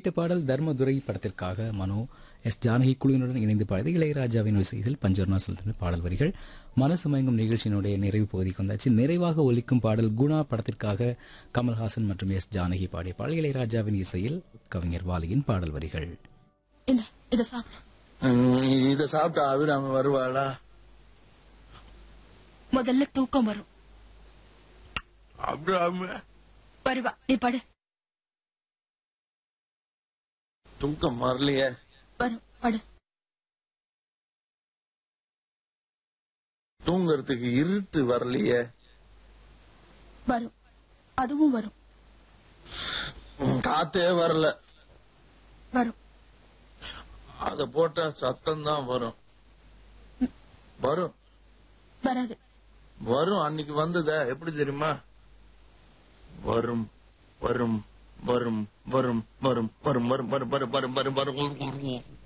கேட்ட பாடல் தர்மதுரை படத்திற்காக மனோ எஸ் ஜானகி குழுவினுடன் இணைந்து பாடியது இளையராஜாவின் இசையில் பஞ்சர்னா செலுத்தின பாடல் வரிகள் மனசு மயங்கும் நிகழ்ச்சியினுடைய நிறைவு பகுதிக்கு வந்தாச்சு நிறைவாக ஒலிக்கும் பாடல் குணா படத்திற்காக கமல்ஹாசன் மற்றும் எஸ் ஜானகி பாடிய பாடல் இளையராஜாவின் இசையில் கவிஞர் வாலியின் பாடல் வரிகள் இந்த இத சாப்பிடு ம், இத சாப்பிட்டா அபிராமி வருவாளா முதல்ல தூக்கம் வரும் அபிராமி வருவா நீ படு தூக்கம் வரலையே வரும் படு தூங்கறதுக்கு இருட்டு வரலையே வரும் அதுவும் வரும் ம், காத்தே வரல வரும் அத போட்டா சத்தம் தான் வரும் வரும் வராது வரும் அன்னைக்கு வந்ததே எப்படி தெரியுமா வரும் வரும் வரும் வரும் வரும் வரும் வரும் வரும் வரும் வரும் வரும் வரும் வரும்